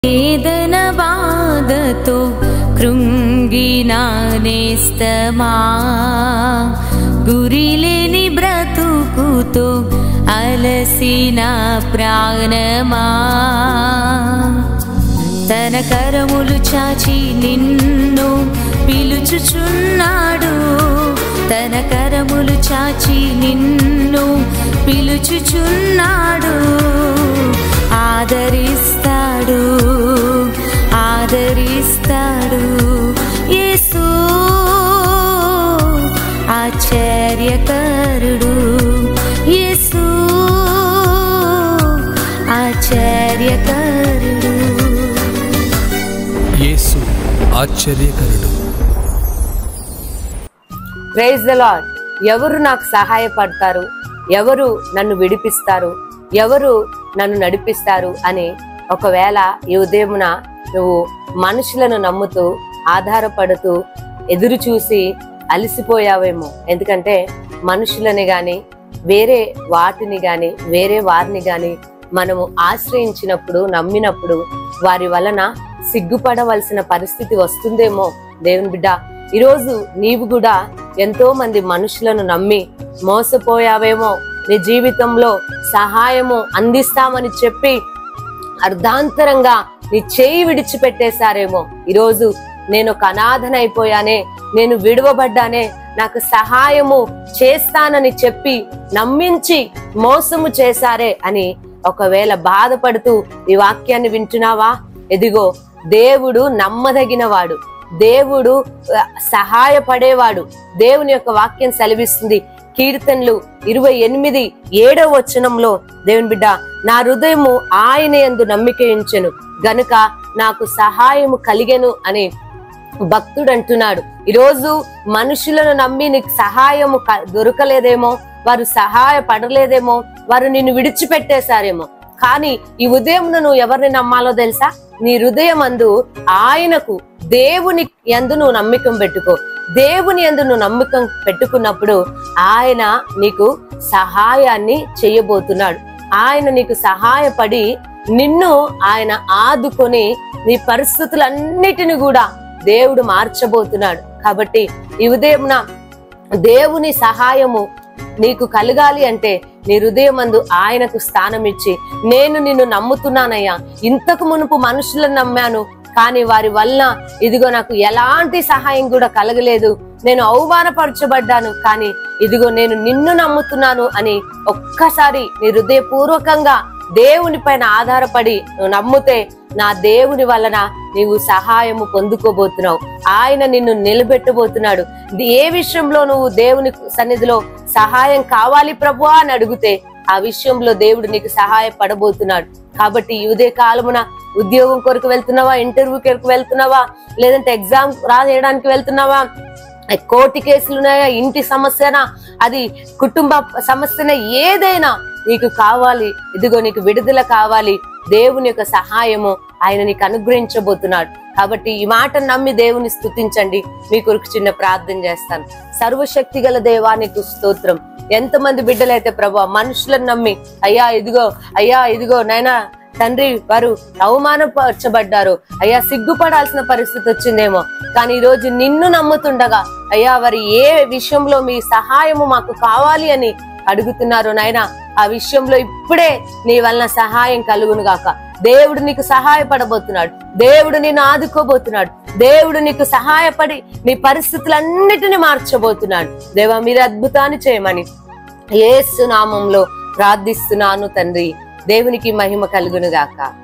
వేదన బాధతో కృంగిన నేస్తమా గురిలేని బ్రతుకుతో అలసిన ప్రాణమా తన కరములు చాచి నిన్ను పిలుచుచున్నాడు తన కరములు చాచి నిన్ను పిలుచుచున్నాడు ఆదరిస్తాడు ఆదరిస్తాడు యేసు ఆశ్చర్యకరుడు యేసు ఆశ్చర్యకరుడు యేసు ఆశ్చర్యకరుడు ప్రైజ్ ద లాడ్ ఎవరు నాకు సహాయపడతారు ఎవరు నన్ను విడిపిస్తారు ఎవరు నన్ను నడిపిస్తారు అని ఒకవేళ ఈ ఉదయమున నువ్వు మనుషులను నమ్ముతూ ఆధారపడుతూ ఎదురు చూసి అలసిపోయావేమో ఎందుకంటే మనుషులని గాని వేరే వాటిని గాని వేరే వారిని గాని మనము ఆశ్రయించినప్పుడు నమ్మినప్పుడు వారి వలన సిగ్గుపడవలసిన పరిస్థితి వస్తుందేమో దేవుని బిడ్డ ఈరోజు నీవు కూడా ఎంతో మంది మనుషులను నమ్మి మోసపోయావేమో నీ జీవితంలో సహాయము అందిస్తామని చెప్పి అర్ధాంతరంగా నీ చేయి విడిచిపెట్టేశారేమో ఈరోజు నేను ఒక అనాథనైపోయానే నేను విడువబడ్డానే నాకు సహాయము చేస్తానని చెప్పి నమ్మించి మోసము చేశారే అని ఒకవేళ బాధపడుతూ ఈ వాక్యాన్ని వింటున్నావా ఎదిగో దేవుడు నమ్మదగినవాడు దేవుడు ఆ, సహాయపడేవాడు దేవుని యొక్క వాక్యం సెలవిస్తుంది కీర్తనలు ఇరవై ఎనిమిది ఏడవ వచనంలో దేవుని బిడ్డ నా హృదయము ఆయన యందు నమ్మిక ఉంచెను గనుక నాకు సహాయము కలిగెను అని భక్తుడు అంటున్నాడు ఈరోజు మనుషులను నమ్మి నీకు సహాయము క- దొరకలేదేమో వారు సహాయపడలేదేమో వారు నిన్ను విడిచిపెట్టేశారేమో కానీ ఈ ఉదయం నువ్వు ఎవరిని నమ్మాలో తెలుసా నీ హృదయం అందు ఆయనకు దేవుని యందు నువ్వు నమ్మకం పెట్టుకో దేవుని యందు నువ్వు నమ్మకం పెట్టుకున్నప్పుడు ఆయన నీకు సహాయాన్ని చేయబోతున్నాడు ఆయన నీకు సహాయపడి నిన్ను ఆయన ఆదుకొని నీ పరిస్థితులన్నిటిని కూడా దేవుడు మార్చబోతున్నాడు కాబట్టి ఈ ఉదయంన దేవుని సహాయము నీకు కలగాలి అంటే నీ హృదయమందు ఆయనకు స్థానం ఇచ్చి నేను నిన్ను నమ్ముతున్నానయ్యా ఇంతకు మునుపు మనుషులను నమ్మాను కానీ వారి వలన ఇదిగో నాకు ఎలాంటి సహాయం కూడా కలగలేదు నేను అవమానపరచబడ్డాను కానీ ఇదిగో నేను నిన్ను నమ్ముతున్నాను అని ఒక్కసారి నీ హృదయపూర్వకంగా దేవుని పైన ఆధారపడి నువ్వు నమ్మితే నా దేవుని వలన నీవు సహాయము పొందుకోబోతున్నావు ఆయన నిన్ను నిలబెట్టబోతున్నాడు ఇది ఏ విషయంలో నువ్వు దేవుని సన్నిధిలో సహాయం కావాలి ప్రభువా అని అడిగితే ఆ విషయంలో దేవుడు నీకు సహాయపడబోతున్నాడు కాబట్టి ఈ ఉదయ కాలమున ఉద్యోగం కొరకు వెళ్తున్నావా ఇంటర్వ్యూ కొరకు వెళ్తున్నావా లేదంటే ఎగ్జామ్ రాయడానికి వెళ్తున్నావా కోర్టు కేసులు ఉన్నాయా ఇంటి సమస్యనా అది కుటుంబ సమస్యన ఏదైనా నీకు కావాలి ఇదిగో నీకు విడుదల కావాలి దేవుని యొక్క సహాయము ఆయన నీకు అనుగ్రహించబోతున్నాడు కాబట్టి ఈ మాట నమ్మి దేవుని స్తుతించండి మీ కొరకు చిన్న ప్రార్థన చేస్తాను సర్వశక్తి గల దేవానికి స్తోత్రం ఎంతమంది బిడ్డలైతే ప్రభా మనుషులను నమ్మి అయ్యా ఇదిగో అయ్యా ఇదిగో నైనా తండ్రి వారు అవమానపరచబడ్డారు అయ్యా సిగ్గుపడాల్సిన పరిస్థితి వచ్చిందేమో కానీ ఈ రోజు నిన్ను నమ్ముతుండగా అయ్యా వారు ఏ విషయంలో మీ సహాయము మాకు కావాలి అని అడుగుతున్నారు నాయనా ఆ విషయంలో ఇప్పుడే నీ వలన సహాయం కలుగును గాక దేవుడు నీకు సహాయపడబోతున్నాడు దేవుడు నిన్ను ఆదుకోబోతున్నాడు దేవుడు నీకు సహాయపడి నీ పరిస్థితులన్నిటిని మార్చబోతున్నాడు దేవా మీరు అద్భుతాన్ని చేయమని యేసు నామంలో ప్రార్థిస్తున్నాను తండ్రి దేవునికి మహిమ కలుగును గాక